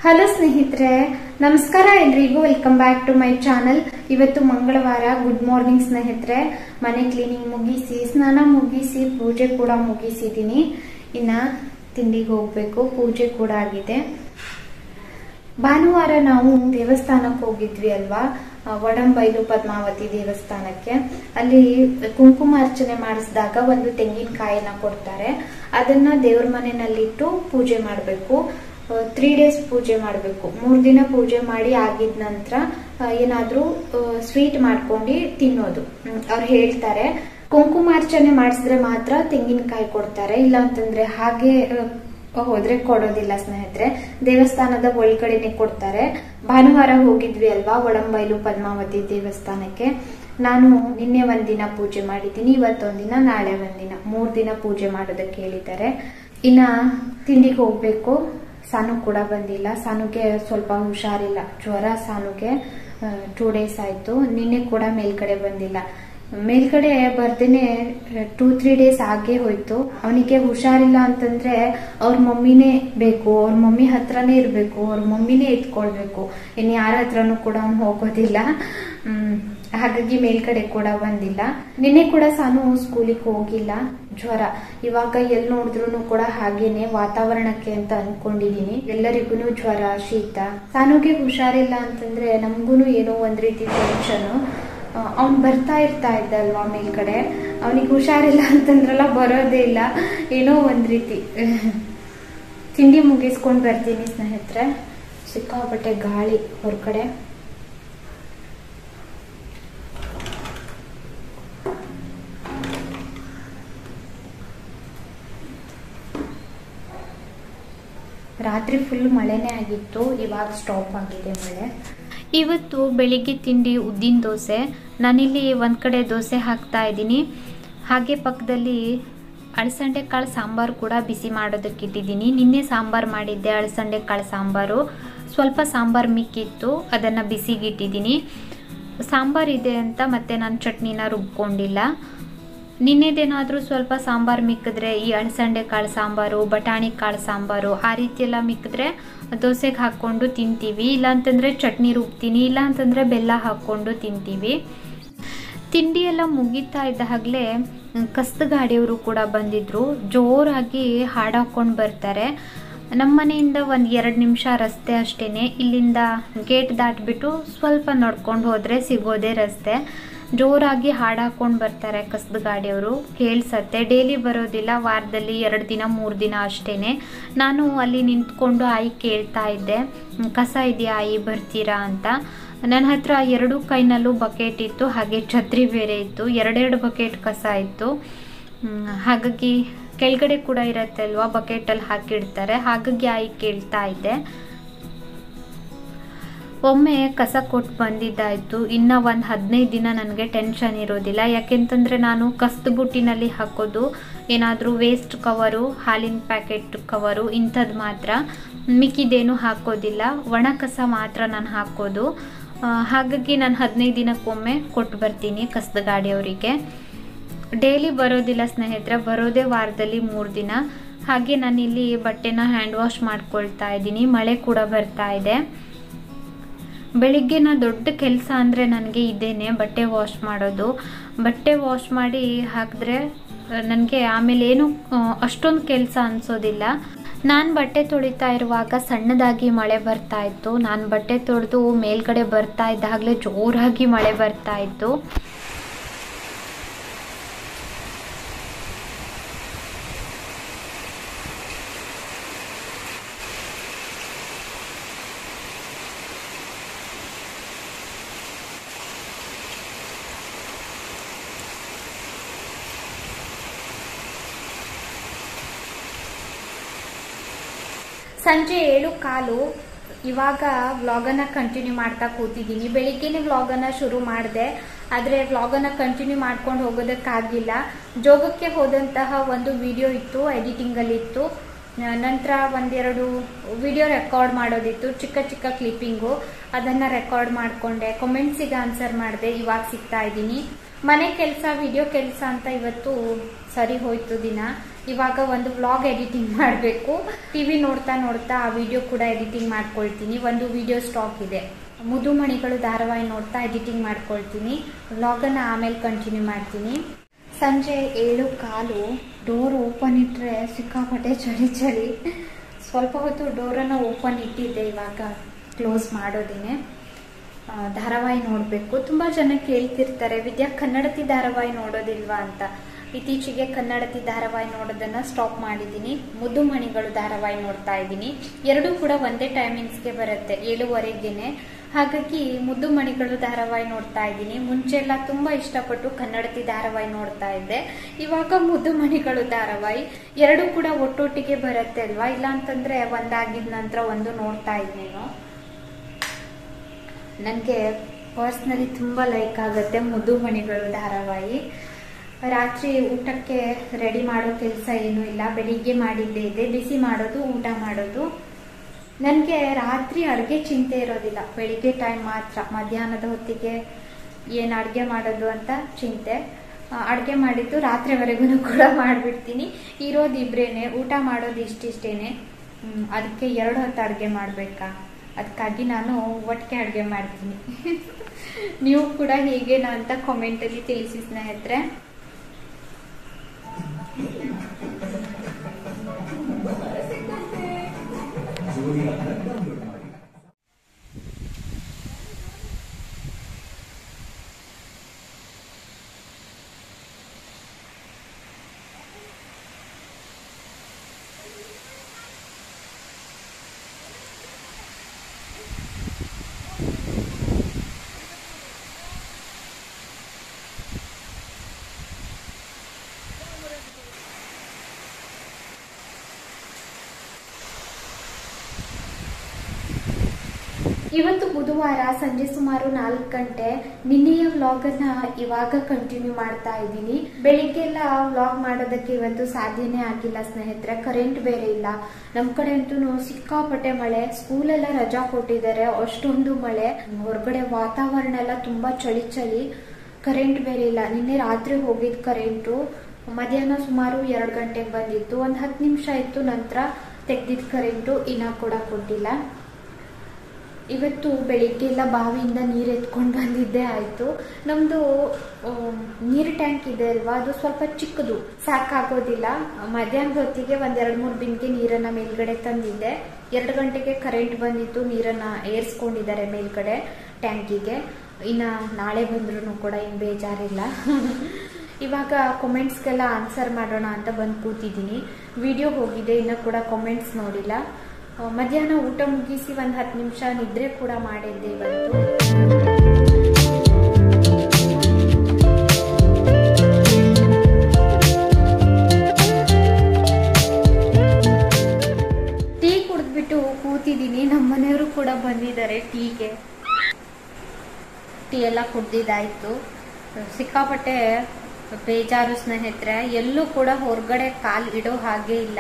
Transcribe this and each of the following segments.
Hello ಸ್ನೇಹಿತರೆ ನಮಸ್ಕಾರ ಎಲ್ರಿಗೂ welcome back to my channel ಇವತ್ತು ಮಂಗಳವಾರ ಗುಡ್ ಮಾರ್ನಿಂಗ್ ಸ್ನೇಹಿತರೆ ಮನೆ ಕ್ಲೀನಿಂಗ್ ಮುಗಿಸಿ ಸ್ನಾನ ಮುಗಿಸಿ ಪೂಜೆ ಕೂಡ ಮುಗಿಸಿದ್ದೀನಿ ಇನ್ನ ತಿಂಡಿಗೆ ಹೋಗ್ಬೇಕು ಪೂಜೆ ಕೂಡ ಆಗಿದೆ ಭಾನುವಾರ ನಾವು ದೇವಸ್ಥಾನಕ್ಕೆ ಹೋಗಿದ್ವಿ ಅಲ್ವಾ ಆ, ವಡಂಬೈಲು ಪದ್ಮಾವತಿ ದೇವಸ್ಥಾನಕ್ಕೆ ಅಲ್ಲಿ ಕುಂಕುಮಾರ್ಚನೆ ಮಾಡಿಸಿದಾಗ ಒಂದು ತೆಂಗಿನಕಾಯಿನ ಕೊಡ್ತಾರೆ ಅದನ್ನ ದೇವ್ರ ಮನೆಯಲ್ಲಿಟ್ಟು ಪೂಜೆ ಮಾಡಬೇಕು ತ್ರೀ ಡೇಸ್ ಪೂಜೆ ಮಾಡಬೇಕು ಮೂರ್ ದಿನ ಪೂಜೆ ಮಾಡಿ ಆಗಿದ ನಂತರ ಏನಾದ್ರೂ ಸ್ವೀಟ್ ಮಾಡ್ಕೊಂಡು ತಿನ್ನೋದು ಅವ್ರು ಹೇಳ್ತಾರೆ ಕುಂಕುಮಾರ್ಚನೆ ಮಾಡಿಸಿದ್ರೆ ಮಾತ್ರ ತೆಂಗಿನಕಾಯಿ ಕೊಡ್ತಾರೆ ಇಲ್ಲ ಅಂತಂದ್ರೆ ಹಾಗೆ ಆ, ಹೋದ್ರೆ ಕೊಡೋದಿಲ್ಲ ಸ್ನೇಹಿತರೆ ದೇವಸ್ಥಾನದ ಒಳಗಡೆನೆ ಕೊಡ್ತಾರೆ ಭಾನುವಾರ ಹೋಗಿದ್ವಿ ಅಲ್ವಾ ಒಳಂಬೈಲು ಪದ್ಮಾವತಿ ದೇವಸ್ಥಾನಕ್ಕೆ ನಾನು ನಿನ್ನೆ ಒಂದಿನ ಪೂಜೆ ಮಾಡಿದ್ದೀನಿ ಇವತ್ತೊಂದಿನ ನಾಳೆ ಒಂದಿನ ಮೂರ್ ದಿನ ಪೂಜೆ ಮಾಡೋದಕ್ಕೆ ಹೇಳಿದ್ದಾರೆ ಇನ್ನ ತಿಂಡಿಗೆ ಹೋಗ್ಬೇಕು ಸಾನು ಕೂಡ ಬಂದಿಲ್ಲ ಸಾನುಗೆ ಸ್ವಲ್ಪ ಹುಷಾರಿಲ್ಲ ಜ್ವರ ಸಾನುಗೆ ಟೂ ಡೇಸ್ ಆಯ್ತು ನಿನ್ನೆ ಕೂಡ ಮೇಲ್ಗಡೆ ಬಂದಿಲ್ಲ ಮೇಲ್ಗಡೆ ಬರ್ದೇನೆ ಟೂ ತ್ರೀ ಡೇಸ್ ಆಗೇ ಹೋಯ್ತು ಅವನಿಗೆ ಹುಷಾರಿಲ್ಲ ಅಂತಂದ್ರೆ ಅವ್ರ ಮಮ್ಮಿನೇ ಬೇಕು ಅವ್ರ ಮಮ್ಮಿ ಹತ್ರನೇ ಇರ್ಬೇಕು ಅವ್ರ ಮಮ್ಮಿನೇ ಎತ್ಕೊಳ್ಬೇಕು ಇನ್ ಯಾರ ಹತ್ರನೂ ಕೂಡ ಅವ್ನು ಹೋಗೋದಿಲ್ಲ ಹ್ಮ್ ಹಾಗಾಗಿ ಮೇಲ್ಗಡೆ ಕೂಡ ಬಂದಿಲ್ಲ ನಿನ್ನೆ ಕೂಡ ಸಾನು ಸ್ಕೂಲಿಗೆ ಹೋಗಿಲ್ಲ ಜ್ವರ ಇವಾಗ ಎಲ್ಲಿ ನೋಡಿದ್ರು ಕೂಡ ಹಾಗೇನೆ ವಾತಾವರಣಕ್ಕೆ ಅಂತ ಅನ್ಕೊಂಡಿದೀನಿ ಎಲ್ಲರಿಗೂ ಜ್ವರ ಶೀತ ಸಾನುಗೆ ಹುಷಾರಿಲ್ಲ ಅಂತಂದ್ರೆ ನಮ್ಗೂನು ಏನೋ ಒಂದ್ ರೀತಿ ಟೆನ್ಷನ್ ಅವ್ನ್ ಬರ್ತಾ ಇರ್ತಾ ಇದ್ದ ಅಲ್ವಾ ಮೇಲ್ಗಡೆ ಅವನಿಗೆ ಹುಷಾರಿಲ್ಲ ಅಂತಂದ್ರಲ್ಲ ಬರೋದೇ ಇಲ್ಲ ಏನೋ ಒಂದ್ ರೀತಿ ತಿಂಡಿ ಮುಗಿಸ್ಕೊಂಡ್ ಬರ್ತೀನಿ ಸ್ನೇಹಿತರೆ ಸಿಕ್ಕಾಪಟ್ಟೆ ಗಾಳಿ ಹೊರಗಡೆ ರಾತ್ರಿ ಫುಲ್ ಮಳೆನೇ ಆಗಿತ್ತು ಇವಾಗ ಸ್ಟಾಪ್ ಆಗಿದೆ ಮಳೆ ಇವತ್ತು ಬೆಳಿಗ್ಗೆ ತಿಂಡಿ ಉದ್ದಿನ ದೋಸೆ ನಾನಿಲ್ಲಿ ಒಂದು ಕಡೆ ದೋಸೆ ಹಾಕ್ತಾ ಇದ್ದೀನಿ ಹಾಗೆ ಪಕ್ಕದಲ್ಲಿ ಅಳಸಂಡೆ ಕಾಳು ಸಾಂಬಾರು ಕೂಡ ಬಿಸಿ ಮಾಡೋದಕ್ಕೆ ಇಟ್ಟಿದ್ದೀನಿ ನಿನ್ನೆ ಸಾಂಬಾರು ಮಾಡಿದ್ದೆ ಅಳಸಂಡೆ ಕಾಳು ಸಾಂಬಾರು ಸ್ವಲ್ಪ ಸಾಂಬಾರು ಮಿಕ್ಕಿತ್ತು ಅದನ್ನು ಬಿಸಿಗಿಟ್ಟಿದ್ದೀನಿ ಸಾಂಬಾರು ಇದೆ ಅಂತ ಮತ್ತೆ ನಾನು ಚಟ್ನಿನ ರುಬ್ಕೊಂಡಿಲ್ಲ ನಿನ್ನೆದೇನಾದರೂ ಸ್ವಲ್ಪ ಸಾಂಬಾರು ಮಿಕ್ಕಿದ್ರೆ ಈ ಅಳಸಂಡೆ ಕಾಳು ಸಾಂಬಾರು ಬಟಾಣಿ ಕಾಳು ಸಾಂಬಾರು ಆ ರೀತಿ ಎಲ್ಲ ಮಿಕ್ಕಿದ್ರೆ ದೋಸೆಗೆ ಹಾಕ್ಕೊಂಡು ತಿಂತೀವಿ ಇಲ್ಲ ಅಂತಂದರೆ ಚಟ್ನಿ ರುಬ್ತೀನಿ ಇಲ್ಲ ಅಂತಂದರೆ ಬೆಲ್ಲ ಹಾಕ್ಕೊಂಡು ತಿಂತೀವಿ ತಿಂಡಿ ಎಲ್ಲ ಮುಗೀತಾ ಇದ್ದಾಗಲೇ ಕಸ್ದ ಗಾಡಿಯವರು ಕೂಡ ಬಂದಿದ್ರು ಜೋರಾಗಿ ಹಾಡು ಹಾಕ್ಕೊಂಡು ಬರ್ತಾರೆ ನಮ್ಮ ಮನೆಯಿಂದ ಒಂದು ಎರಡು ನಿಮಿಷ ರಸ್ತೆ ಅಷ್ಟೇ ಇಲ್ಲಿಂದ ಗೇಟ್ ದಾಟ್ಬಿಟ್ಟು ಸ್ವಲ್ಪ ನಡ್ಕೊಂಡು ಹೋದರೆ ಸಿಗೋದೇ ರಸ್ತೆ ಜೋರಾಗಿ ಹಾಡು ಹಾಕ್ಕೊಂಡು ಬರ್ತಾರೆ ಕಸ್ದ ಗಾಡಿಯವರು ಕೇಳಿಸತ್ತೆ ಡೈಲಿ ಬರೋದಿಲ್ಲ ವಾರದಲ್ಲಿ ಎರಡು ದಿನ ಮೂರು ದಿನ ಅಷ್ಟೇ ನಾನು ಅಲ್ಲಿ ನಿಂತ್ಕೊಂಡು ಆಯಿ ಕೇಳ್ತಾ ಇದ್ದೆ "ಹ್ಮ್, ಕಸ ಇದೆಯಾ ಆಯಿ ಬರ್ತೀರಾ ಅಂತ ನನ್ನ ಹತ್ರ ಎರಡು ಕೈನಲ್ಲೂ ಬಕೆಟ್ ಇತ್ತು ಹಾಗೆ ಛತ್ರಿ ಬೇರೆ ಇತ್ತು ಎರಡೆರಡು ಬಕೆಟ್ ಕಸ ಇತ್ತು ಹ್ಮ್, ಹಾಗಾಗಿ ಕೆಳಗಡೆ ಕೂಡ ಇರತ್ತೆ ಅಲ್ವಾ ಬಕೆಟಲ್ಲಿ ಹಾಕಿಡ್ತಾರೆ ಹಾಗಾಗಿ ಆಯಿ ಕೇಳ್ತಾ ಇದ್ದೆ ಒಮ್ಮೆ ಕಸ ಕೊಟ್ಟು ಬಂದಿದ್ದಾಯಿತು ಇನ್ನು ಒಂದು ಹದಿನೈದು ದಿನ ನನಗೆ ಟೆನ್ಷನ್ ಇರೋದಿಲ್ಲ ಯಾಕೆಂತಂದರೆ ನಾನು ಕಸ್ದ ಬುಟ್ಟಿನಲ್ಲಿ ಹಾಕೋದು ಏನಾದರೂ ವೇಸ್ಟ್ ಕವರು ಹಾಲಿನ ಪ್ಯಾಕೆಟ್ ಕವರು ಇಂಥದ್ದು ಮಾತ್ರ ಮಿಕ್ಕಿದೇನು ಹಾಕೋದಿಲ್ಲ ಒಣ ಕಸ ಮಾತ್ರ ನಾನು ಹಾಕೋದು ಆ, ಹಾಗಾಗಿ ನಾನು ಹದಿನೈದು ದಿನಕ್ಕೊಮ್ಮೆ ಕೊಟ್ಟು ಬರ್ತೀನಿ ಕಸ್ದ ಗಾಡಿಯವರಿಗೆ ಡೈಲಿ ಬರೋದಿಲ್ಲ ಸ್ನೇಹಿತರೆ ಬರೋದೇ ವಾರದಲ್ಲಿ ಮೂರು ದಿನ ಹಾಗೆ ನಾನಿಲ್ಲಿ ಬಟ್ಟೆನ ಹ್ಯಾಂಡ್ ವಾಶ್ ಮಾಡ್ಕೊಳ್ತಾ ಇದ್ದೀನಿ ಮಳೆ ಕೂಡ ಬರ್ತಾ ಇದೆ ಬೆಳಿಗ್ಗೆನ ದೊಡ್ಡ ಕೆಲಸ ಅಂದರೆ ನನಗೆ ಇದೇನೆ ಬಟ್ಟೆ ವಾಶ್ ಮಾಡೋದು ಬಟ್ಟೆ ವಾಶ್ ಮಾಡಿ ಹಾಕಿದ್ರೆ ನನಗೆ ಆಮೇಲೆ ಏನು ಅಷ್ಟೊಂದು ಕೆಲಸ ಅನಿಸೋದಿಲ್ಲ ನಾನು ಬಟ್ಟೆ ತೊಳಿತಾ ಇರುವಾಗ ಸಣ್ಣದಾಗಿ ಮಳೆ ಬರ್ತಾ ಇತ್ತು ನಾನು ಬಟ್ಟೆ ತೊಳೆದು ಮೇಲ್ಗಡೆ ಬರ್ತಾ ಇದ್ದಾಗಲೇ ಜೋರಾಗಿ ಮಳೆ ಬರ್ತಾ ಇತ್ತು ಸಂಜೆ ಏಳು ಕಾಲು ಇವಾಗ ವ್ಲಾಗನ್ನ ಕಂಟಿನ್ಯೂ ಮಾಡ್ತಾ ಕೂತಿದ್ದೀನಿ ಬೆಳಿಗ್ಗೆನೆ ವ್ಲಾಗನ್ನ ಶುರು ಮಾಡಿದೆ ಆದರೆ ವ್ಲಾಗನ್ನ ಕಂಟಿನ್ಯೂ ಮಾಡ್ಕೊಂಡು ಹೋಗೋದಕ್ಕಾಗಿಲ್ಲ ಜೋಗಕ್ಕೆ ಹೋದಂತಹ ಒಂದು ವಿಡಿಯೋ ಇತ್ತು ಎಡಿಟಿಂಗಲ್ಲಿ ಇತ್ತು ನಂತರ ಒಂದೆರಡು ವಿಡಿಯೋ ರೆಕಾರ್ಡ್ ಮಾಡೋದಿತ್ತು ಚಿಕ್ಕ ಚಿಕ್ಕ ಕ್ಲಿಪ್ಪಿಂಗು ಅದನ್ನು ರೆಕಾರ್ಡ್ ಮಾಡಿಕೊಂಡೆ ಕಮೆಂಟ್ಸಿಗೆ ಆನ್ಸರ್ ಮಾಡಿದೆ ಇವಾಗ ಸಿಗ್ತಾ ಇದ್ದೀನಿ ಮನೆ ಕೆಲಸ ವಿಡಿಯೋ ಕೆಲಸ ಅಂತ ಇವತ್ತು ಸರಿ ಹೋಯ್ತು ದಿನ ಇವಾಗ ಒಂದು ವ್ಲಾಗ್ ಎಡಿಟಿಂಗ್ ಮಾಡಬೇಕು ಟಿವಿ ನೋಡ್ತಾ ನೋಡ್ತಾ ಆ ವಿಡಿಯೋ ಕೂಡ ಎಡಿಟಿಂಗ್ ಮಾಡ್ಕೊಳ್ತೀನಿ ಒಂದು ವಿಡಿಯೋ ಸ್ಟಾಕ್ ಇದೆ ಮುದುಮಣಿಗಳು ಧಾರಾವಾಹಿ ನೋಡ್ತಾ ಎಡಿಟಿಂಗ್ ಮಾಡ್ಕೊಳ್ತೀನಿ ವ್ಲಾಗನ್ನು ಆಮೇಲೆ ಕಂಟಿನ್ಯೂ ಮಾಡ್ತೀನಿ ಸಂಜೆ ಏಳು ಕಾಲು ಡೋರ್ ಓಪನ್ ಇಟ್ಟರೆ ಸಿಕ್ಕಾಪಟ್ಟೆ ಚಳಿ ಚಳಿ ಸ್ವಲ್ಪ ಹೊತ್ತು ಡೋರನ್ನು ಓಪನ್ ಇಟ್ಟಿದ್ದೆ ಇವಾಗ ಕ್ಲೋಸ್ ಮಾಡೋದಿನೇ ಆ, ಧಾರಾವಾಹಿ ನೋಡಬೇಕು ತುಂಬ ಜನ ಕೇಳ್ತಿರ್ತಾರೆ ವಿದ್ಯಾ ಕನ್ನಡತಿ ಧಾರಾವಾಹಿ ನೋಡೋದಿಲ್ವಾ ಅಂತ ಇತ್ತೀಚೆಗೆ ಕನ್ನಡತಿ ಧಾರಾವಾಹಿ ನೋಡೋದನ್ನ ಸ್ಟಾಪ್ ಮಾಡಿದ್ದೀನಿ ಮುದ್ದು ಮಣಿಗಳು ಧಾರಾವಾಹಿ ನೋಡ್ತಾ ಇದ್ದೀನಿ ಎರಡೂ ಕೂಡ ಒಂದೇ ಟೈಮಿಂಗ್ಸ್ಗೆ ಬರುತ್ತೆ ಏಳುವರೆಗೇನೆ ಹಾಗಾಗಿ ಮುದ್ದು ಮಣಿಗಳು ಧಾರಾವಾಹಿ ನೋಡ್ತಾ ಇದ್ದೀನಿ ಮುಂಚೆ ಎಲ್ಲ ತುಂಬಾ ಇಷ್ಟಪಟ್ಟು ಕನ್ನಡತಿ ಧಾರಾವಾಹಿ ನೋಡ್ತಾ ಇದ್ದೆ ಇವಾಗ ಮುದ್ದು ಮಣಿಗಳು ಧಾರಾವಾಹಿ ಎರಡೂ ಕೂಡ ಒಟ್ಟೊಟ್ಟಿಗೆ ಬರುತ್ತೆ ಅಲ್ವಾ ಇಲ್ಲ ಅಂತಂದ್ರೆ ಒಂದಾಗಿದ ನಂತರ ಒಂದು ನೋಡ್ತಾ ಇದ್ನೇನೋ ನನಗೆ ಪರ್ಸ್ನಲಿ ತುಂಬ ಲೈಕ್ ಆಗುತ್ತೆ ಮುದ್ದು ಮಣಿಗಳು ಧಾರಾವಾಹಿ ರಾತ್ರಿ ಊಟಕ್ಕೆ ರೆಡಿ ಮಾಡೋ ಕೆಲಸ ಏನೂ ಇಲ್ಲ ಬೆಳಿಗ್ಗೆ ಮಾಡಿದ್ದೇ ಇದೆ ಬಿಸಿ ಮಾಡೋದು ಊಟ ಮಾಡೋದು ನನಗೆ ರಾತ್ರಿ ಅಡುಗೆ ಚಿಂತೆ ಇರೋದಿಲ್ಲ ಬೆಳಿಗ್ಗೆ ಟೈಮ್ ಮಾತ್ರ ಮಧ್ಯಾಹ್ನದ ಹೊತ್ತಿಗೆ ಏನು ಅಡುಗೆ ಮಾಡೋದು ಅಂತ ಚಿಂತೆ ಅಡುಗೆ ಮಾಡಿದ್ದು ರಾತ್ರಿವರೆಗೂ ಕೂಡ ಮಾಡಿಬಿಡ್ತೀನಿ ಇರೋದು ಇಬ್ರೇನೆ ಊಟ ಮಾಡೋದು ಇಷ್ಟಿಷ್ಟೇನೆ ಹ್ಮ್, ಅದಕ್ಕೆ ಎರಡು ಹೊತ್ತು ಅಡುಗೆ ಮಾಡಬೇಕಾ ಅದಕ್ಕಾಗಿ ನಾನು ಒಟ್ಟಿಗೆ ಅಡುಗೆ ಮಾಡ್ತೀನಿ ನೀವು ಕೂಡ ಹೀಗೇನಾ ಅಂತ ಕಾಮೆಂಟಲ್ಲಿ ತಿಳಿಸಿ ಸ್ನೇಹಿತರೆ ಇವತ್ತು ಬುಧವಾರ ಸಂಜೆ ಸುಮಾರು ನಾಲ್ಕು ಗಂಟೆ ನಿನ್ನೆಯ ವ್ಲಾಗ್ ಅನ್ನ ಇವಾಗ ಕಂಟಿನ್ಯೂ ಮಾಡ್ತಾ ಇದ್ದೀನಿ ಬೆಳಿಗ್ಗೆಲ್ಲ ವ್ಲಾಗ್ ಮಾಡೋದಕ್ಕೆ ಇವತ್ತು ಸಾಧ್ಯನೇ ಆಗಿಲ್ಲ ಸ್ನೇಹಿತರೆ ಕರೆಂಟ್ ಬೇರೆ ಇಲ್ಲ ನಮ್ ಕಡೆ ಅಂತೂ ಸಿಕ್ಕಾಪಟ್ಟೆ ಮಳೆ ಸ್ಕೂಲೆಲ್ಲ ರಜಾ ಕೊಟ್ಟಿದ್ದಾರೆ ಅಷ್ಟೊಂದು ಮಳೆ ಹೊರಗಡೆ ವಾತಾವರಣ ಎಲ್ಲ ತುಂಬಾ ಚಳಿ ಚಳಿ ಕರೆಂಟ್ ಬೇರೆ ಇಲ್ಲ ನಿನ್ನೆ ರಾತ್ರಿ ಹೋಗಿದ್ ಕರೆಂಟು ಮಧ್ಯಾಹ್ನ ಸುಮಾರು ಎರಡು ಗಂಟೆಗೆ ಬಂದಿತ್ತು ಒಂದು ಹತ್ತು ನಿಮಿಷ ಇತ್ತು ನಂತರ ತೆಗ್ದಿದ್ ಕರೆಂಟು ಇನ್ನ ಕೂಡ ಕೊಟ್ಟಿಲ್ಲ ಇವತ್ತು ಬೆಳಿಗ್ಗೆ ಎಲ್ಲ ಬಾವಿಯಿಂದ ನೀರು ಎತ್ಕೊಂಡು ಬಂದಿದ್ದೆ ಆಯ್ತು ನಮ್ದು ಆಮ್, ನೀರ್ ಟ್ಯಾಂಕ್ ಇದೆ ಅಲ್ವಾ ಅದು ಸ್ವಲ್ಪ ಚಿಕ್ಕದು ಸಾಕಾಗೋದಿಲ್ಲ ಮಧ್ಯಾಹ್ನದ ಹೊತ್ತಿಗೆ ಒಂದ್ ಎರಡ್ ಮೂರ್ ಬಿಂದಿಗೆ ನೀರನ್ನ ಮೇಲ್ಗಡೆ ತಂದಿದ್ದೆ ಎರಡು ಗಂಟೆಗೆ ಕರೆಂಟ್ ಬಂದಿತ್ತು ನೀರನ್ನ ಏರ್ಸ್ಕೊಂಡಿದ್ದಾರೆ ಮೇಲ್ಗಡೆ ಟ್ಯಾಂಕಿಗೆ ಇನ್ನ ನಾಳೆ ಬಂದ್ರು ಕೂಡ ಇನ್ ಬೇಜಾರಿಲ್ಲ ಇವಾಗ ಕಾಮೆಂಟ್ಸ್ಗೆಲ್ಲ ಆನ್ಸರ್ ಮಾಡೋಣ ಅಂತ ಬಂದು ಕೂತಿದ್ದೀನಿ ವಿಡಿಯೋ ಹೋಗಿದೆ ಇನ್ನ ಕೂಡ ಕಾಮೆಂಟ್ಸ್ ನೋಡಿಲ್ಲ ಆ, ಮಧ್ಯಾಹ್ನ ಊಟ ಮುಗಿಸಿ ಒಂದು ಹತ್ತು ನಿಮಿಷ ನಿದ್ರೆ ಕೂಡ ಮಾಡಿದ್ದೆ ಇವತ್ತು ಟೀ ಕುಡಿದ್ಬಿಟ್ಟು ಕೂತಿದ್ದೀನಿ ನಮ್ಮ ಮನೆಯವರು ಕೂಡ ಬಂದಿದ್ದಾರೆ ಟೀಗೆ ಟೀ ಎಲ್ಲ ಕುಡ್ದಿದ್ದಾಯ್ತು ಸಿಕ್ಕಾಪಟ್ಟೆ ಬೇಜಾರು ಸ್ನೇಹಿತರೆ ಎಲ್ಲೂ ಕೂಡ ಹೊರಗಡೆ ಕಾಲ್ ಇಡೋ ಹಾಗೆ ಇಲ್ಲ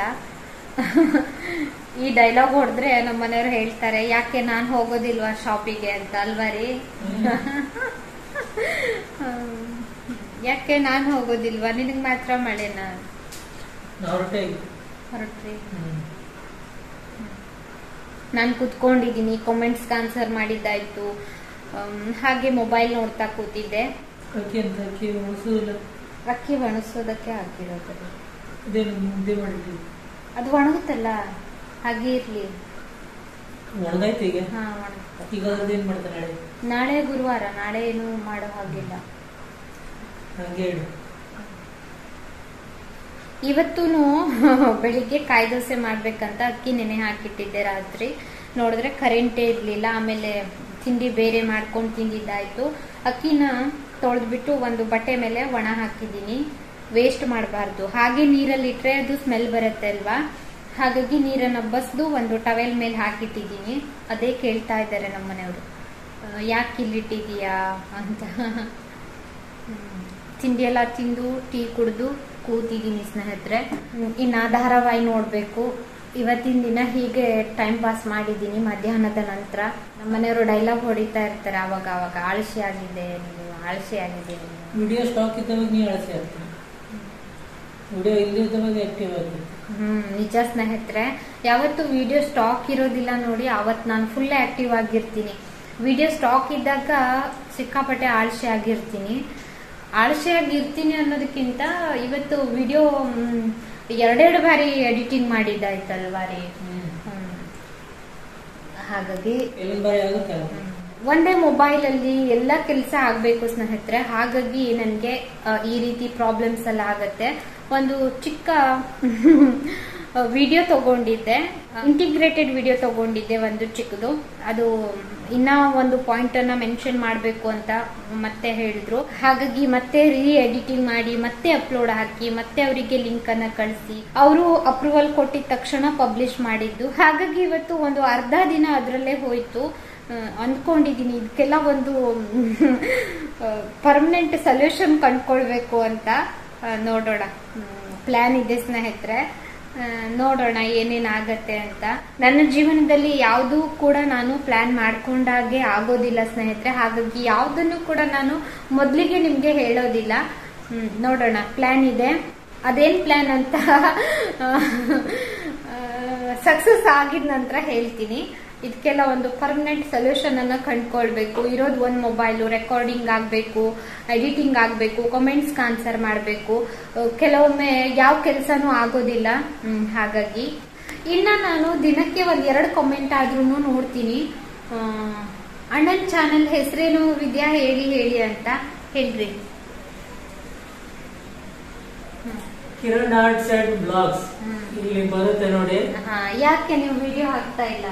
ಈ ಡೈಲಾಗ್ ಹೊಡೆದ್ರೆ ನಮ್ಮ ಮನೆಯವ್ರು ಹೇಳ್ತಾರೆ ಯಾಕೆ ನಾನು ಹೋಗೋದಿಲ್ವಾ ಶಾಪಿಗೆ ಅಂತ ಅಲ್ವಾ ರೀ ಹ್ಮ್. ಯಾಕೆ ನಾನು ಹೋಗೋದಿಲ್ವಾ ನಿನಗೆ ಮಾತ್ರ ಮಳೆನಾ ಹೊರಟೆ ಹೊರಟ್ರಿ ನಾನು ಕುತ್ಕೊಂಡಿದ್ದೀನಿ ಕಾಮೆಂಟ್ಸ್ಗೆ ಆನ್ಸರ್ ಮಾಡಿದ್ದಾಯ್ತು ಅಮ್, ಹಾಗೆ ಮೊಬೈಲ್ ನೋಡ್ತಾ ಕೂತಿದ್ದೆ ಅಕ್ಕಿ ಅಂತ ಅಕ್ಕಿ ಉಳಿಸೋದಿಲ್ಲ ಅಕ್ಕಿ ಒಣಗಿಸೋದಕ್ಕೆ ಆಗಿರೋದು ಇದೇನು ಮುದ್ದೆ ಮಾಡಿದ್ವಿ ಅದು ಒಣಗುತ್ತಲ್ಲ ಹಾಗೆ ಇರ್ಲಿ ಒಣಗಾಯ್ತು ಈಗ ಹಾ ಒಣಗುತ್ತೆ ಈಗ ಅದೇನ್ ಮಾಡ್ತಾರೆ ನಾಳೆ ನಾಳೆ ಗುರುವಾರ ನಾಳೆ ಏನು ಮಾಡೋ ಹಾಗಿಲ್ಲ ಹಂಗೆ ಹೇಳು ಇವತ್ತೂ ಬೆಳಿಗ್ಗೆ ಕಾಯಿ ದೋಸೆ ಮಾಡ್ಬೇಕಂತ ಅಕ್ಕಿ ನೆನೆ ಹಾಕಿಟ್ಟಿದ್ದೆ ರಾತ್ರಿ ನೋಡಿದ್ರೆ ಕರೆಂಟೇ ಇರ್ಲಿಲ್ಲ ಆಮೇಲೆ ತಿಂಡಿ ಬೇರೆ ಮಾಡ್ಕೊಂಡು ತಿಂದಿದ್ದಾಯ್ತು ಅಕ್ಕಿನ ತೊಳೆದ್ಬಿಟ್ಟು ಒಂದು ಬಟ್ಟೆ ಮೇಲೆ ಒಣ ಹಾಕಿದ್ದೀನಿ ವೇಸ್ಟ್ ಮಾಡಬಾರ್ದು ಹಾಗೆ ನೀರಲ್ಲಿ ಇಟ್ರೆ ಅದು ಸ್ಮೆಲ್ ಬರುತ್ತೆ ಅಲ್ವಾ ಹಾಗಾಗಿ ನೀರನ್ನ ಬಸ್ದು ಒಂದು ಟವೆಲ್ ಮೇಲೆ ಹಾಕಿಟ್ಟಿದ್ದೀನಿ ಅದೇ ಕೇಳ್ತಾ ಇದ್ದಾರೆ ನಮ್ಮ ಮನೆಯವರು ಯಾಕೆ ಇಲ್ಲಿಟ್ಟಿದೀಯಾ ಅಂತ ಹ್ಮ್. ತಿಂಡಿ ಎಲ್ಲ ತಿಂದು ಟೀ ಕುಡಿದು ಕೂತಿದ್ದೀನಿ ಸ್ನೇಹಿತರೆ ಹ್ಮ್, ಇನ್ನ ಧಾರಾವಾಹಿ ನೋಡ್ಬೇಕು ಇವತ್ತಿನ ದಿನ ಹೀಗೆ ಟೈಮ್ ಪಾಸ್ ಮಾಡಿದ್ದೀನಿ ಮಧ್ಯಾಹ್ನದ ನಂತರ ನಮ್ಮ ಮನೆಯವರು ಡೈಲಾಗ್ ಹೊಡಿತಾ ಇರ್ತಾರೆ ಅವಾಗ ಅವಾಗ ಆಳ್ಸಿ ಆಗಿದೆ ನೀನು ಆಳ್ಸಿ ಆಗಿದೆ ನೀನು ವಿಡಿಯೋ ಸ್ಟಾಕ್ ಇದ್ದವಾಗ ನೀ ಅಳಸಿ ಆಗ್ತೀನಿ ವಿಡಿಯೋ ಇಲ್ಲದಿದ್ದಾಗ ಆಕ್ಟಿವ್ ಆಗ್ತದೆ ಹ್ಮ್ ನಿಜ ಸ್ನೇಹಿತರೆ ಯಾವತ್ತು ವಿಡಿಯೋ ಸ್ಟಾಕ್ ಇರೋದಿಲ್ಲ ನೋಡಿ ಅವತ್ತು ನಾನು ಫುಲ್ ಆಕ್ಟಿವ್ ಆಗಿರ್ತೀನಿ ವಿಡಿಯೋ ಸ್ಟಾಕ್ ಇದ್ದಾಗ ಸಿಕ್ಕಾಪಟ್ಟೆ ಆಳ್ಸೆ ಆಗಿರ್ತೀನಿ ಆಳ್ಸೆ ಆಗಿರ್ತೀನಿ ಅನ್ನೋದಕ್ಕಿಂತ ಇವತ್ತು ವಿಡಿಯೋ ಎರಡೆರಡು ಬಾರಿ ಎಡಿಟಿಂಗ್ ಮಾಡಿದ್ದಾಯ್ತಲ್ವಾ ರೀ ಹ್ಮ್ ಹ್ಮ್. ಹಾಗಾಗಿ ಎಲ್ಲಿಂದ ಬಾರಿ ಆಗುತ್ತೆ ಒಂದೇ ಮೊಬೈಲ್ ಅಲ್ಲಿ ಎಲ್ಲ ಕೆಲಸ ಆಗ್ಬೇಕು ಸ್ನೇಹಿತರೆ ಹಾಗಾಗಿ ನನಗೆ ಈ ರೀತಿ ಪ್ರಾಬ್ಲಮ್ಸ್ ಎಲ್ಲ ಆಗತ್ತೆ ಒಂದು ಚಿಕ್ಕ ವಿಡಿಯೋ ತಗೊಂಡಿದ್ದೆ ಇಂಟಿಗ್ರೇಟೆಡ್ ವಿಡಿಯೋ ತಗೊಂಡಿದ್ದೆ ಒಂದು ಚಿಕ್ಕದು ಅದು ಇನ್ನ ಒಂದು ಪಾಯಿಂಟ್ ಅನ್ನ ಮೆನ್ಷನ್ ಮಾಡಬೇಕು ಅಂತ ಮತ್ತೆ ಹೇಳಿದ್ರು ಹಾಗಾಗಿ ಮತ್ತೆ ರೀ ಎಡಿಟಿಂಗ್ ಮಾಡಿ ಮತ್ತೆ ಅಪ್ಲೋಡ್ ಹಾಕಿ ಮತ್ತೆ ಅವರಿಗೆ ಲಿಂಕ್ ಅನ್ನ ಕಳಿಸಿ ಅವರು ಅಪ್ರೂವಲ್ ಕೊಟ್ಟಿದ ತಕ್ಷಣ ಪಬ್ಲಿಷ್ ಮಾಡಿದ್ದು ಹಾಗಾಗಿ ಇವತ್ತು ಒಂದು ಅರ್ಧ ದಿನ ಅದರಲ್ಲೇ ಹೋಯ್ತು ಆ, ಅಂದ್ಕೊಂಡಿದೀನಿ ಇದಕ್ಕೆಲ್ಲ ಒಂದು ಪರ್ಮನೆಂಟ್ ಸೊಲ್ಯೂಷನ್ ಕಂಡ್ಕೊಳ್ಬೇಕು ಅಂತ ಆ, ನೋಡೋಣ ಪ್ಲಾನ್ ಇದೆ ಸ್ನೇಹಿತರೆ ಆ, ನೋಡೋಣ ಏನೇನಾಗತ್ತೆ ಅಂತ ನನ್ನ ಜೀವನದಲ್ಲಿ ಯಾವುದೂ ಕೂಡ ನಾನು ಪ್ಲಾನ್ ಮಾಡ್ಕೊಂಡಾಗೆ ಆಗೋದಿಲ್ಲ ಸ್ನೇಹಿತರೆ ಹಾಗಾಗಿ ಯಾವುದನ್ನು ಕೂಡ ನಾನು ಮೊದಲಿಗೆ ನಿಮ್ಗೆ ಹೇಳೋದಿಲ್ಲ ಹ್ಮ್, ನೋಡೋಣ ಪ್ಲಾನ್ ಇದೆ ಅದೇನ್ ಪ್ಲಾನ್ ಅಂತ ಸಕ್ಸಸ್ ಆಗಿದ ನಂತರ ಹೇಳ್ತೀನಿ ಇದಕ್ಕೆಲ್ಲ ಒಂದು ಪರ್ಮನೆಂಟ್ ಸೊಲ್ಯೂಷನ್ ಅನ್ನ ಕಂಡ್ಕೊಳ್ಬೇಕು ಇರೋದು ಒಂದು ಮೊಬೈಲು ರೆಕಾರ್ಡಿಂಗ್ ಆಗಬೇಕು ಎಡಿಟಿಂಗ್ ಆಗಬೇಕು ಕಮೆಂಟ್ಸ್ ಆನ್ಸರ್ ಮಾಡಬೇಕು ಕೆಲವೊಮ್ಮೆ ಯಾವ ಕೆಲಸನೂ ಆಗೋದಿಲ್ಲ ಹ್ಮ್, ಹಾಗಾಗಿ ಇನ್ನ ನಾನು ದಿನಕ್ಕೆ ಒಂದ್ ಎರಡು ಕಮೆಂಟ್ ಆದ್ರೂ ನೋಡ್ತೀನಿ ಆ, ಅಣ್ಣನ್ ಚಾನೆಲ್ ಹೆಸರೇನು ವಿದ್ಯಾ ಹೇಳಿ ಹೇಳಿ ಅಂತ ಹೇಳ್ರಿ Kiran arts and blogs hmm. ಇಲ್ಲಿ ಬರುತ್ತೆ ನೋಡಿ ಹಾ ಯಾಕೆ ನೀವು ವಿಡಿಯೋ ಹಾಕ್ತಾ ಇಲ್ಲ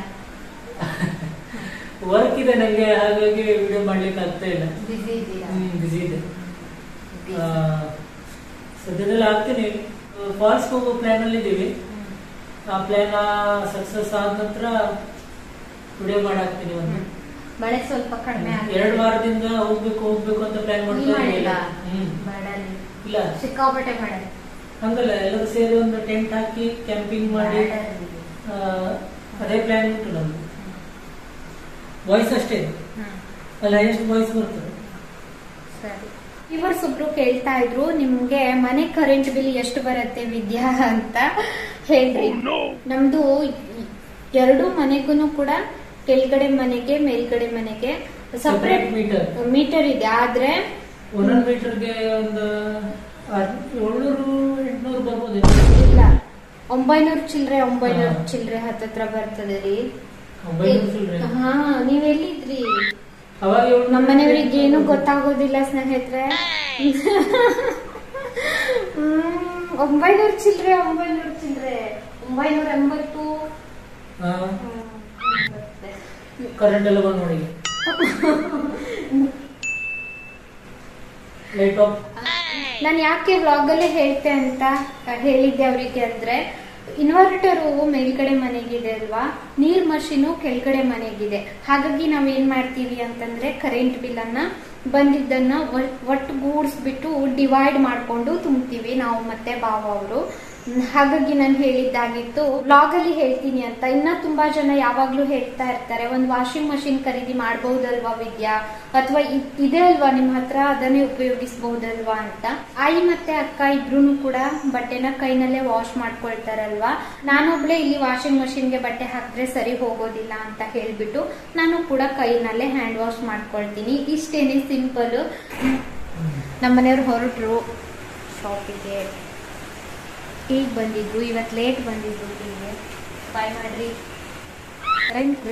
ವರ್ಕ್ ಇದೆ ನಂಗೆ ಹಾಗಾಗಿ ವಿಡಿಯೋ ಮಾಡ್ಲಿಕ್ಕೆ ಆಗ್ತಾ ಇಲ್ಲ ಬಿಸಿ ಇದೆಯಾ ಬಿಸಿ ಇದೆ ಆ, ಸದ್ಯದಲ್ಲಿ ಆಗ್ತೀನಿ ಫಾಲ್ಸ್ ಹೋಗೋ ಪ್ಲಾನ್ ಅಲ್ಲಿ ಇದೀವಿ ಆ ಪ್ಲಾನ್ ಸಕ್ಸಸ್ ಆದ ನಂತರ ವಿಡಿಯೋ ಮಾಡಾಕ್ತೀನಿ ಒಂದು ಮಳೆ ಸ್ವಲ್ಪ ಕಡಿಮೆ ಆಗಿದೆ. ಎರಡು ವಾರದಿಂದ ಹೋಗ್ಬೇಕು ಹೋಗ್ಬೇಕು ಅಂತ ಪ್ಲಾನ್ ಈ ಮಾಡ್ತಾ ಮಳೆ ಇದ್ದೀವಿ. ಇಲ್ಲ? ಹ್ಮ್ ಮಳೆಲಿ. ಇಲ್ಲ ಸಿಕ್ಕಾಪಟ್ಟೆ ಮಳೆ ಹಂಗಲ್ಲ ಎಲ್ಲರೂ ಸೇರಿ ಒಂದು ಟೆಂಟ್ ಹಾಕಿ ಕ್ಯಾಂಪಿಂಗ್ ಮಾಡಿ ಮಳೆಲಿ. ಆ, ಅದೇ ಪ್ಲಾನ್ ಉಂಟು ನಮ್ದು ವಾಯ್ಸ್ ಅಷ್ಟೇ ಹ್ಮ್. ಅಲ್ಲಿ ಹೈಯೆಸ್ಟ್ ವಾಯ್ಸ್ ಬರ್ತದೆ ಸರಿ ಇವರ್ಸ್ ಒಬ್ರು ಕೇಳ್ತಾ ಇದ್ರು ನಿಮ್ಗೆ ಮನೆ ಕರೆಂಟ್ ಬಿಲ್ ಎಷ್ಟು ಬರುತ್ತೆ ವಿದ್ಯಾ ಅಂತ ಹೇಳ್ರಿ ನಮ್ದು ಎರಡು ಮನೆಗೂ ಕೂಡ ಕೆಳಗಡೆ ಮನೆಗೆ ಮೇಲ್ಗಡೆ ಮನೆಗೆ ಸಪರೇಟ್ ಮೀಟರ್ ಮೀಟರ್ ಇದೆ ಆದ್ರೆ ಒಂದೊಂದು ಮೀಟರ್ಗೆ ಒಂದು ಆರ್- ಏಳ್ನೂರು ಎಂಟ್ನೂರು ಬರ್ಬೋದು ಇಲ್ಲ ಒಂಬೈನೂರು ಚಿಲ್ರೆ ಒಂಬೈನೂರು ಹಾ. ಚಿಲ್ರೆ ಹತ್ತತ್ರ ಬರ್ತದೆ ರೀ ಒಂಬೈನೂರು ಚಿಲ್ರೆ ಹಾ ನೀವ್ ಎಲ್ಲಿದ್ರಿ ಅವಾಗ ಏಳ್ನೂರು ನಮ್ಮ ಮನೆಯವ್ರಿಗೆ ಏನು ಗೊತ್ತಾಗೋದಿಲ್ಲ ಸ್ನೇಹಿತರೆ ಹ್ಮ್, ಒಂಬೈನೂರು ಚಿಲ್ರೆ ಒಂಬೈನೂರು ಚಿಲ್ರೆ ಒಂಬೈನೂರ ಎಂಬತ್ತು ಹಾ, ಹ್ಮ್, ಬರುತ್ತೆ. ಕರೆಂಟ್ ಎಲ್ಲ ಬಂದ್ ನೋಡಿ ಲೈಟ್ ಆಫ್ ನಾನು ಯಾಕೆ ವ್ಲಾಗ್ ಅಲ್ಲೇ ಹೇಳ್ತೆ ಅಂತ ಹೇಳಿದ್ದೆ ಅವರಿಗೆ ಅಂದ್ರೆ ಇನ್ವರ್ಟರು ಮೇಲ್ಗಡೆ ಮನೆಗಿದೆ ಅಲ್ವಾ ನೀರ್ ಮಷೀನು ಕೆಳಗಡೆ ಮನೆಗಿದೆ ಹಾಗಾಗಿ ನಾವ್ ಏನ್ ಮಾಡ್ತೀವಿ ಅಂತಂದ್ರೆ ಕರೆಂಟ್ ಬಿಲ್ ಅನ್ನ ಬಂದಿದ್ದನ್ನ ಒ- ಒಟ್ಟುಗೂಡಿಸ್ಬಿಟ್ಟು ಡಿವೈಡ್ ಮಾಡ್ಕೊಂಡು ತುಂಬ್ತೀವಿ ನಾವು ಮತ್ತೆ ಬಾವ ಅವರು ಹಾಗಾಗಿ ನಾನು ಹೇಳಿದ್ದಾಗಿತ್ತು ಬ್ಲಾಗ್ ಅಲ್ಲಿ ಹೇಳ್ತೀನಿ ಅಂತ ಇನ್ನ ತುಂಬಾ ಜನ ಯಾವಾಗ್ಲೂ ಹೇಳ್ತಾ ಇರ್ತಾರೆ ಒಂದ್ ವಾಷಿಂಗ್ ಮಷಿನ್ ಖರೀದಿ ಮಾಡಬಹುದಲ್ವಾ ವಿದ್ಯಾ ಅಥವಾ ಇ- ಇದೆ ಅಲ್ವಾ ನಿಮ್ ಹತ್ರ ಅದನ್ನೇ ಉಪಯೋಗಿಸಬಹುದಲ್ವಾ ಅಂತ ಆಯಿ ಮತ್ತೆ ಅಕ್ಕ ಇಬ್ರು ಕೂಡ ಬಟ್ಟೆನ ಕೈನಲ್ಲೇ ವಾಶ್ ಮಾಡ್ಕೊಳ್ತಾರಲ್ವಾ ನಾನೊಬ್ಳೆ ಇಲ್ಲಿ ವಾಷಿಂಗ್ ಮಷಿನ್ಗೆ ಬಟ್ಟೆ ಹಾಕಿದ್ರೆ ಸರಿ ಹೋಗೋದಿಲ್ಲ ಅಂತ ಹೇಳ್ಬಿಟ್ಟು ನಾನು ಕೂಡ ಕೈನಲ್ಲೇ ಹ್ಯಾಂಡ್ ವಾಶ್ ಮಾಡ್ಕೊಳ್ತೀನಿ ಇಷ್ಟೇನೆ ಸಿಂಪಲ್ ನಮ್ಮನೆಯವ್ರು ಹೊರಟ್ರು ಶಾಪಿಗೆ ಈಗ ಬಂದಿದ್ರು ಇವತ್ತು ಲೇಟ್ ಬಂದಿದ್ರು ಟೀಗೆ ಬಾಯ್ ಮಾಡ್ರಿ ರಂಗ್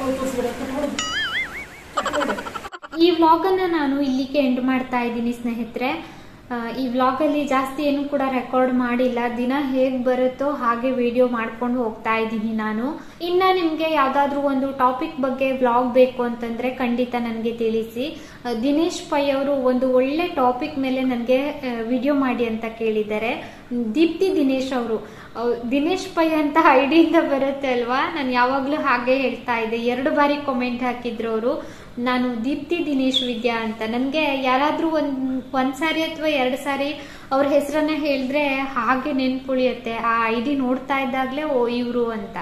ಈ ವ್ಲಾಗ್ ಅನ್ನ ನಾನು ಇಲ್ಲಿಗೆ ಎಂಡ್ ಮಾಡ್ತಾ ಇದ್ದೀನಿ ಸ್ನೇಹಿತರೆ ಆ, ಈ ವ್ಲಾಗ್ ಅಲ್ಲಿ ಜಾಸ್ತಿ ಏನು ಕೂಡ ರೆಕಾರ್ಡ್ ಮಾಡಿಲ್ಲ ದಿನ ಹೇಗ್ ಬರುತ್ತೋ ಹಾಗೆ ವಿಡಿಯೋ ಮಾಡ್ಕೊಂಡು ಹೋಗ್ತಾ ಇದ್ದೀನಿ ನಾನು ಇನ್ನ ನಿಮ್ಗೆ ಯಾವ್ದಾದ್ರು ಒಂದು ಟಾಪಿಕ್ ಬಗ್ಗೆ ವ್ಲಾಗ್ ಬೇಕು ಅಂತಂದ್ರೆ ಖಂಡಿತ ನನಗೆ ತಿಳಿಸಿ ಆ, ದಿನೇಶ್ ಪೈ ಅವರು ಒಂದು ಒಳ್ಳೆ ಟಾಪಿಕ್ ಮೇಲೆ ನನಗೆ ವಿಡಿಯೋ ಮಾಡಿ ಅಂತ ಕೇಳಿದ್ದಾರೆ ದೀಪ್ತಿ ದಿನೇಶ್ ಅವರು ದಿನೇಶ್ ಪೈ ಅಂತ ಐಡಿಯಿಂದ ಬರುತ್ತೆ ಅಲ್ವಾ ನಾನು ಯಾವಾಗ್ಲೂ ಹಾಗೆ ಹೇಳ್ತಾ ಇದ್ದೆ ಎರಡು ಬಾರಿ ಕಾಮೆಂಟ್ ಹಾಕಿದ್ರು ಅವರು ನಾನು ದೀಪ್ತಿ ದಿನೇಶ್ ವಿದ್ಯಾ ಅಂತ ನನಗೆ ಯಾರಾದ್ರೂ ಒಂದ್ ಒಂದ್ ಸಾರಿ ಅಥವಾ ಎರಡು ಸಾರಿ ಅವ್ರ ಹೆಸರನ್ನ ಹೇಳಿದ್ರೆ ಹಾಗೆ ನೆನ್ಪುಳಿಯುತ್ತೆ ಆ ಐ ಡಿ ನೋಡ್ತಾ ಇದ್ದಾಗ್ಲೇ ಓ ಇವರು ಅಂತ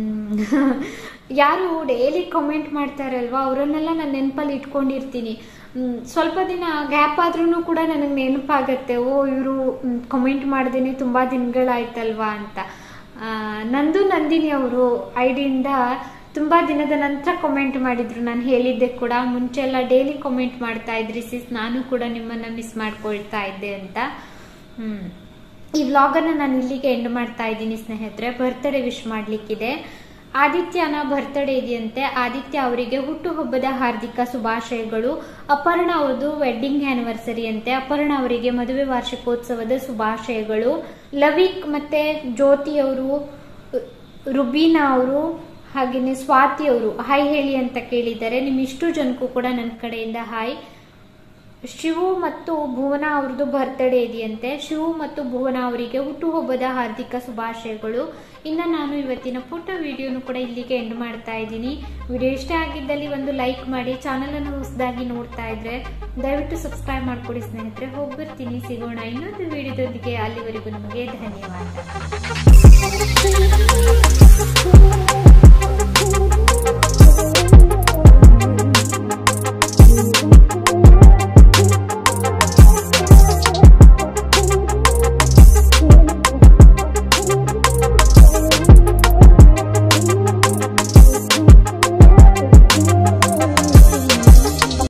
ಹ್ಮ್. ಯಾರು ಡೈಲಿ ಕಾಮೆಂಟ್ ಮಾಡ್ತಾರಲ್ವಾ ಅವರನ್ನೆಲ್ಲ ನಾನು ನೆನಪಲ್ಲಿ ಇಟ್ಕೊಂಡಿರ್ತೀನಿ ಮ್, ಸ್ವಲ್ಪ ದಿನ ಗ್ಯಾಪ್ ಆದ್ರೂ ಕೂಡ ನನಗೆ ನೆನಪಾಗತ್ತೆ ಓ ಇವರು ಕಮೆಂಟ್ ಮಾಡ್ದೇನೆ ತುಂಬ ದಿನಗಳಾಯ್ತಲ್ವಾ ಅಂತ ಆ, ನಂದು ನಂದಿನಿ ಅವರು ಐಡಿಯಿಂದ ತುಂಬ ದಿನದ ನಂತರ ಕಮೆಂಟ್ ಮಾಡಿದ್ರು ನಾನು ಹೇಳಿದ್ದೆ ಕೂಡ ಮುಂಚೆ ಎಲ್ಲ ಡೈಲಿ ಕಮೆಂಟ್ ಮಾಡ್ತಾ ಇದ್ರಿ ಸಿಸ್ ನಾನು ಕೂಡ ನಿಮ್ಮನ್ನ ಮಿಸ್ ಮಾಡ್ಕೊಳ್ತಾ ಇದ್ದೆ ಅಂತ ಹ್ಮ್ ಈ ವ್ಲಾಗನ್ನ ನಾನು ಇಲ್ಲಿಗೆ ಎಂಡ್ ಮಾಡ್ತಾ ಇದ್ದೀನಿ ಸ್ನೇಹಿತರೆ ಬರ್ತ್ಡೇ ವಿಶ್ ಮಾಡ್ಲಿಕ್ಕಿದೆ ಆದಿತ್ಯನ ಬರ್ತ್ಡೇ ಇದೆಯಂತೆ ಆದಿತ್ಯ ಅವರಿಗೆ ಹುಟ್ಟುಹಬ್ಬದ ಹಾರ್ದಿಕ ಶುಭಾಶಯಗಳು ಅಪರ್ಣ ಅವ್ರದ್ದು ವೆಡ್ಡಿಂಗ್ ಆನಿವರ್ಸರಿ ಅಂತೆ ಅಪರ್ಣ ಅವರಿಗೆ ಮದುವೆ ವಾರ್ಷಿಕೋತ್ಸವದ ಶುಭಾಶಯಗಳು ಲವಿಕ್ ಮತ್ತೆ ಜ್ಯೋತಿ ಅವರು ರುಬೀನಾ ಅವರು ಹಾಗೆಯೇ ಸ್ವಾತಿ ಅವರು ಹಾಯ್ ಹೇಳಿ ಅಂತ ಕೇಳಿದ್ದಾರೆ ನಿಮ್ ಇಷ್ಟು ಜನಕ್ಕೂ ಕೂಡ ನನ್ನ ಕಡೆಯಿಂದ ಹಾಯ್ ಶಿವು ಮತ್ತು ಭುವನ ಅವ್ರದ್ದು ಬರ್ತ್ಡೇ ಇದೆಯಂತೆ ಶಿವು ಮತ್ತು ಭುವನ ಅವರಿಗೆ ಹುಟ್ಟುಹಬ್ಬದ ಹಾರ್ದಿಕ ಶುಭಾಶಯಗಳು ಇನ್ನ ನಾನು ಇವತ್ತಿನ ಪುಟ್ಟ ವಿಡಿಯೋನು ಕೂಡ ಇಲ್ಲಿಗೆ ಎಂಡ್ ಮಾಡ್ತಾ ಇದ್ದೀನಿ ವಿಡಿಯೋ ಇಷ್ಟ ಆಗಿದ್ದಲ್ಲಿ ಒಂದು ಲೈಕ್ ಮಾಡಿ ಚಾನಲ್ ಅನ್ನು ಹೊಸದಾಗಿ ನೋಡ್ತಾ ಇದ್ರೆ ದಯವಿಟ್ಟು ಸಬ್ಸ್ಕ್ರೈಬ್ ಮಾಡ್ಕೊಡಿ ಸ್ನೇಹಿತರೆ ಹೋಗ್ಬರ್ತೀನಿ ಸಿಗೋಣ ಇನ್ನೊಂದು ವಿಡಿಯೋದೊಂದಿಗೆ ಅಲ್ಲಿವರೆಗೂ ನಮಗೆ ಧನ್ಯವಾದ